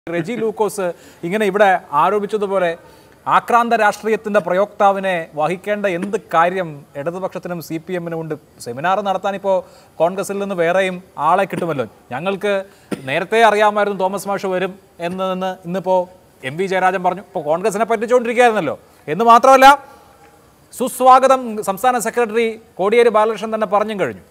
റെജി ലൂക്കോസ് ഇങ്ങനെ ഇവിടെ ആരോപിച്ചതുപോലെ ആക്രാന്ത രാഷ്ട്രീയത്തിന്റെ പ്രയോക്താവിനെ വഹിക്കേണ്ട എന്ത് കാര്യം ഇടതുപക്ഷത്തിനും സി പി എമ്മിനും ഉണ്ട് സെമിനാർ നടത്താൻ ഇപ്പോൾ കോൺഗ്രസിൽ നിന്ന് വേറെയും ആളെ കിട്ടുമല്ലോ ഞങ്ങൾക്ക് നേരത്തെ അറിയാമായിരുന്നു തോമസ് മാഷ് വരും എന്നതെന്ന് ഇന്നിപ്പോൾ എം വി ജയരാജൻ പറഞ്ഞു ഇപ്പോൾ കോൺഗ്രസിനെ പറ്റിച്ചുകൊണ്ടിരിക്കുകയായിരുന്നല്ലോ എന്ന് മാത്രമല്ല സുസ്വാഗതം സംസ്ഥാന സെക്രട്ടറി കോടിയേരി ബാലകൃഷ്ണൻ തന്നെ പറഞ്ഞും കഴിഞ്ഞു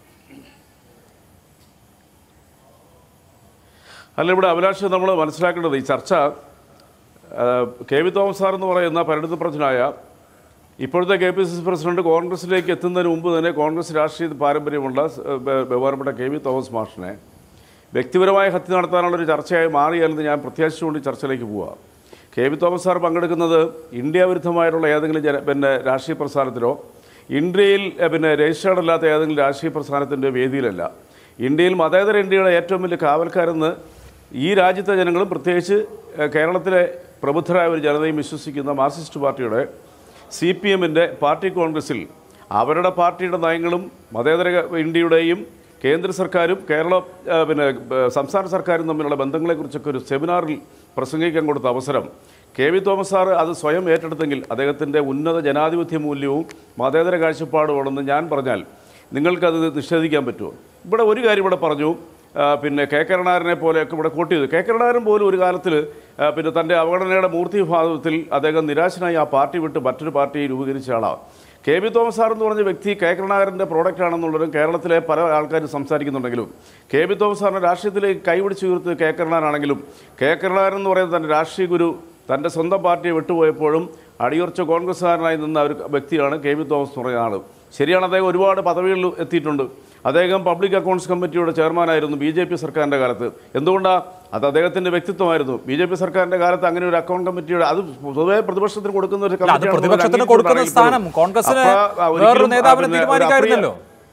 അല്ല ഇവിടെ അഭിലാഷ് നമ്മൾ മനസ്സിലാക്കേണ്ടത് ഈ ചർച്ച ആ, കെ വി തോമസ് സാർ എന്ന് പറയുന്ന പരിണിതപ്രജ്ഞനായ ഇപ്പോഴത്തെ K P C C president കോൺഗ്രസിലേക്ക് എത്തുന്നതിന് മുമ്പ് തന്നെ കോൺഗ്രസ് രാഷ്ട്രീയ പാരമ്പര്യമുള്ള സ്- ബ- ബഹുമാനപ്പെട്ട കെ വി തോമസ് മാഷിനെ വ്യക്തിപരമായ ഹത്യ നടത്താനുള്ള ഒരു ചർച്ചയായി മാറിയാലെന്ന് ഞാൻ പ്രത്യാശിച്ചുകൊണ്ട് ഈ ചർച്ചയിലേക്ക് പോവുക കെ വി തോമസ് സാർ പങ്കെടുക്കുന്നത് ഇന്ത്യ വിരുദ്ധമായിട്ടുള്ള ഏതെങ്കിലും ജന പിന്നെ രാഷ്ട്രീയ പ്രസ്ഥാനത്തിലോ ഇന്ത്യയിൽ എ, പിന്നെ രജിസ്റ്റേർഡ് അല്ലാത്ത ഏതെങ്കിലും രാഷ്ട്രീയ പ്രസ്ഥാനത്തിൻ്റെ വേദിയിലല്ല ഇന്ത്യയിൽ മതേതര ഇന്ത്യയുടെ ഏറ്റവും വലിയ കാവൽക്കാരെന്ന് ഈ രാജ്യത്തെ ജനങ്ങളും പ്രത്യേകിച്ച് എ, കേരളത്തിലെ പ്രബുദ്ധരായ ഒരു ജനതയും വിശ്വസിക്കുന്ന മാർക്സിസ്റ്റ് പാർട്ടിയുടെ സി പി എമ്മിൻ്റെ പാർട്ടി കോൺഗ്രസിൽ അവരുടെ പാർട്ടിയുടെ നയങ്ങളും മതേതര ഇന്ത്യയുടെയും കേന്ദ്ര സർക്കാരും കേരള ആ, പിന്നെ ബ- സംസ്ഥാന സർക്കാരും തമ്മിലുള്ള ബന്ധങ്ങളെക്കുറിച്ചൊക്കെ ഒരു സെമിനാറിൽ പ്രസംഗിക്കാൻ കൊടുത്ത അവസരം കെ വി തോമസ് സാറ് അത് സ്വയം ഏറ്റെടുത്തെങ്കിൽ അദ്ദേഹത്തിൻ്റെ ഉന്നത ജനാധിപത്യ മൂല്യവും മതേതര കാഴ്ചപ്പാടുമാണെന്ന് ഞാൻ പറഞ്ഞാൽ നിങ്ങൾക്കത് നിഷേധിക്കാൻ പറ്റുമോ ഇവിടെ ഒരു കാര്യം ഇവിടെ പറഞ്ഞു ആ, പിന്നെ കെ കരുണാകരനെ പോലെയൊക്കെ ഇവിടെ കോട്ട് ചെയ്തു കെ കരുണാകരൻ പോലും ഒരു കാലത്തിൽ പിന്നെ തൻ്റെ അവഗണനയുടെ മൂർത്തിഭാവത്തിൽ അദ്ദേഹം നിരാശനായി ആ പാർട്ടി വിട്ട് മറ്റൊരു പാർട്ടി രൂപീകരിച്ച ആളാണ് കെ വി തോമസ് സാർ എന്ന് പറഞ്ഞ വ്യക്തി കെ കരുണാകരൻ്റെ പ്രോഡക്റ്റ് ആണെന്നുള്ളതും കേരളത്തിലെ പല ആൾക്കാരും സംസാരിക്കുന്നുണ്ടെങ്കിലും കെ വി തോമസ് സാറിൻ്റെ രാഷ്ട്രീയത്തിലേക്ക് കൈപിടിച്ച് ഉയർത്തിയത് കെ കരുണാകരനാണെങ്കിലും കെ കരുണാകരൻ എന്ന് പറയുന്നത് തൻ്റെ രാഷ്ട്രീയ ഗുരു തൻ്റെ സ്വന്തം പാർട്ടിയെ വിട്ടുപോയപ്പോഴും അടിയുറച്ച കോൺഗ്രസ്സുകാരനായി നിന്ന ഒരു വ്യക്തിയാണ് കെ വി തോമസ് എന്ന് പറയുന്ന ആൾ ശരിയാണ് അദ്ദേഹം ഒരുപാട് പദവികളിൽ എത്തിയിട്ടുണ്ട് അദ്ദേഹം പബ്ലിക് അക്കൗണ്ട്സ് കമ്മിറ്റിയുടെ ചെയർമാനായിരുന്നു ബി ജെ പി സർക്കാരിൻ്റെ കാലത്ത് എന്തുകൊണ്ടാണ് അത് അദ്ദേഹത്തിൻ്റെ വ്യക്തിത്വമായിരുന്നു ബി ജെ പി സർക്കാരിൻ്റെ കാലത്ത് അങ്ങനെ ഒരു അക്കൗണ്ട് കമ്മിറ്റിയുടെ അത് പൊതുവെ പ്രതിപക്ഷത്തിന് കൊടുക്കുന്ന ഒരു അല്ല, അത് കമ്മിറ്റിയാണെന്ന് പ്രതിപക്ഷത്തിന് അംഗീകരിച്ച് കൊടുക്കുന്ന പറയപ്പെടും. സ്ഥാനം കോൺഗ്രസിന് അപ്പോ, ആ, ഒരിക്കലും, വേറൊരു നേതാവിനെ പിന്നെ, ഒരു തീരുമാനിക്കായിരുന്നല്ലോ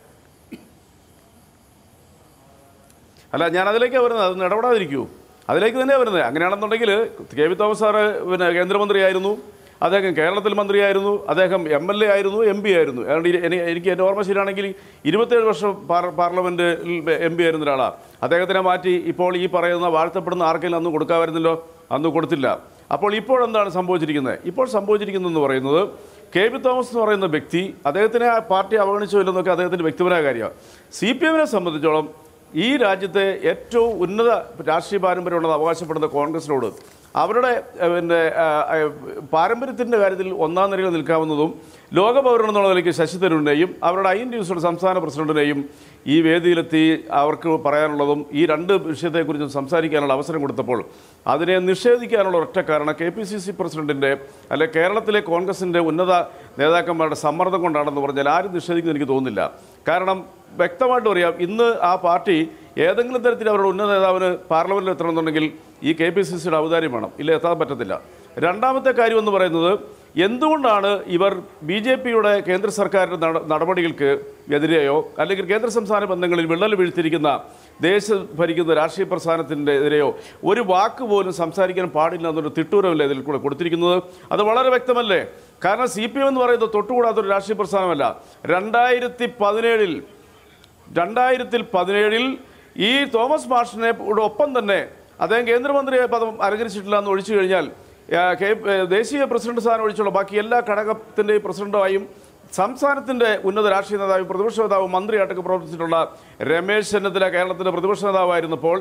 അല്ല ഞാൻ അതിലേക്കാണ് വരുന്നത് അതൊന്നും ഇടപെടാതിരിക്കൂ അതിലേക്ക് തന്നെയാണ് വരുന്നത് അങ്ങനെയാണെന്നുണ്ടെങ്കിൽ കെ വി തോമസ് സാറ് പിന്നെ കേന്ദ്രമന്ത്രിയായിരുന്നു അദ്ദേഹം കേരളത്തിൽ മന്ത്രിയായിരുന്നു അദ്ദേഹം എം എൽ എ ആയിരുന്നു എം പി ആയിരുന്നു അതുകൊണ്ട് ഇനി- എനി- എനിക്ക് എൻ്റെ ഓർമ്മ ശരിയാണെങ്കിൽ ഇരുപത്തേഴ് വർഷം പാർ പാർലമെൻറ്റിൽ എം പി ആയിരുന്ന ഒരാളാണ് അദ്ദേഹത്തിനെ മാറ്റി ഇപ്പോൾ ഈ പറയുന്ന വാഴ്ത്തപ്പെടുന്ന ആർക്കെങ്കിലും അന്ന് കൊടുക്കാമായിരുന്നല്ലോ അന്ന് കൊടുത്തില്ല അപ്പോൾ ഇപ്പോൾ എന്താണ് സംഭവിച്ചിരിക്കുന്നത് ഇപ്പോൾ സംഭവിച്ചിരിക്കുന്നതെന്ന് പറയുന്നത് കെ വി തോമസ് എന്ന് പറയുന്ന വ്യക്തി അദ്ദേഹത്തിനെ ആ പാർട്ടി അവഗണിച്ചോ ഇല്ലെന്നൊക്കെ അദ്ദേഹത്തിൻ്റെ വ്യക്തിപരമായ കാര്യമാണ് സി പി എമ്മിനെ സംബന്ധിച്ചോളം ഈ രാജ്യത്തെ ഏറ്റവും ഉന്നത രാഷ്ട്രീയ പാരമ്പര്യമുള്ളത് അവകാശപ്പെടുന്ന കോൺഗ്രസിനോട് അവരുടെ ഏഹ്, പിന്നെ പാരമ്പര്യത്തിൻ്റെ കാര്യത്തിൽ ഒന്നാം നിരയിൽ നിൽക്കാവുന്നതും ലോക പൗരൻ എന്നുള്ള നിലയ്ക്ക് ശശി തരൂരിനെയും അവരുടെ ഐ എൻ ഡി യുടെ സംസ്ഥാന പ്രസിഡന്റിനെയും ഈ വേദിയിലെത്തി അവർക്ക് പറയാനുള്ളതും ഈ രണ്ട് വിഷയത്തെക്കുറിച്ചും സംസാരിക്കാനുള്ള അവസരം കൊടുത്തപ്പോൾ അതിനെ നിഷേധിക്കാനുള്ള ഒറ്റ കാരണം കെ പി സി സി പ്രസിഡന്റിൻ്റെ അല്ലെ കേരളത്തിലെ കോൺഗ്രസിൻ്റെ ഉന്നത നേതാക്കന്മാരുടെ സമ്മർദ്ദം കൊണ്ടാണെന്ന് പറഞ്ഞാൽ ആരും നിഷേധിക്കുന്ന എനിക്ക് തോന്നുന്നില്ല കാരണം വ്യക്തമായിട്ട് പറയാം ഇന്ന് ആ പാർട്ടി ഏതെങ്കിലും തരത്തിൽ അവരുടെ ഉന്നത നേതാവിന് പാർലമെൻറ്റിൽ എത്തണമെന്നുണ്ടെങ്കിൽ ഈ കെ പി സി സിയുടെ ഔദാര്യം വേണം ഇല്ല എത്താൻ പറ്റത്തില്ല രണ്ടാമത്തെ കാര്യം എന്ന് പറയുന്നത് എന്തുകൊണ്ടാണ് ഇവർ ബി ജെ പിയുടെ കേന്ദ്ര സർക്കാരിൻ്റെ നട നടപടികൾക്ക് എതിരെയോ അല്ലെങ്കിൽ കേന്ദ്ര സംസ്ഥാന ബന്ധങ്ങളിൽ വിള്ളൽ വീഴ്ത്തിയിരിക്കുന്ന ദേശം ഭരിക്കുന്ന രാഷ്ട്രീയ പ്രസ്ഥാനത്തിൻ്റെ എതിരെയോ ഒരു വാക്ക് പോലും സംസാരിക്കാൻ പാടില്ല എന്നൊരു തിട്ടൂരമല്ലേ ഇതിൽ കൂടെ കൊടുത്തിരിക്കുന്നത് അത് വളരെ വ്യക്തമല്ലേ കാരണം സി പി എം എന്ന് പറയുന്നത് തൊട്ടുകൂടാത്തൊരു രാഷ്ട്രീയ പ്രസ്ഥാനമല്ല രണ്ടായിരത്തി പതിനേഴിൽ രണ്ടായിരത്തിൽ പതിനേഴിൽ ഈ തോമസ് മാഷിനെ ഒപ്പം തന്നെ അദ്ദേഹം കേന്ദ്രമന്ത്രി പദം അലങ്കരിച്ചിട്ടില്ല എന്ന് ഒഴിച്ചു കഴിഞ്ഞാൽ ആ, കെ- ഏ, ദേശീയ പ്രസിഡന്റ് സ്ഥാനം ഒഴിച്ചുള്ള ബാക്കി എല്ലാ ഘടകത്തിൻ്റെയും പ്രസിഡന്റുമായും സംസ്ഥാനത്തിൻ്റെ ഉന്നത രാഷ്ട്രീയ നേതാവും പ്രതിപക്ഷ നേതാവും മന്ത്രിയായിട്ടൊക്കെ പ്രവർത്തിച്ചിട്ടുള്ള രമേശ് ചെന്നിത്തല കേരളത്തിൻ്റെ പ്രതിപക്ഷ നേതാവായിരുന്നപ്പോൾ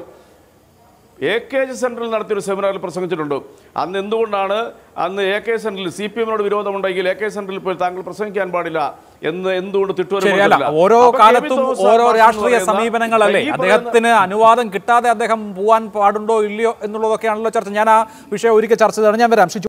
എ കെ ജി സെൻറ്ററിൽ നടത്തിയൊരു സെമിനാറിൽ പ്രസംഗിച്ചിട്ടുണ്ട് അന്ന് എന്തുകൊണ്ടാണ് അന്ന് എ കെ സെൻറ്ററിൽ സി പി എമ്മിനോട് വിരോധമുണ്ടെങ്കിൽ എ കെ സെൻറ്ററിൽ പോയി താങ്കൾ പ്രസംഗിക്കാൻ പാടില്ല എന്ന് എന്തുകൊണ്ട് തിട്ടൂരം ശരിയല്ല കൊടുത്തില്ല? ഓരോ അപ്പോൾ കെ വി കാലത്തും തോമസ് സാർ ഓരോ എന്ന് രാഷ്ട്രീയ പറയുന്ന സമീപനങ്ങളല്ലേ ഈ പറയുന്ന- അദ്ദേഹത്തിന് അനുവാദം കിട്ടാതെ അദ്ദേഹം പോവാൻ പാടുണ്ടോ ഇല്ലയോ എന്നുള്ളതൊക്കെയാണല്ലോ ചർച്ച ഞാൻ ആ വിഷയം ഒരിക്കൽ ചർച്ച ചെയ്താണ് ഞാൻ വരാം ഷിജു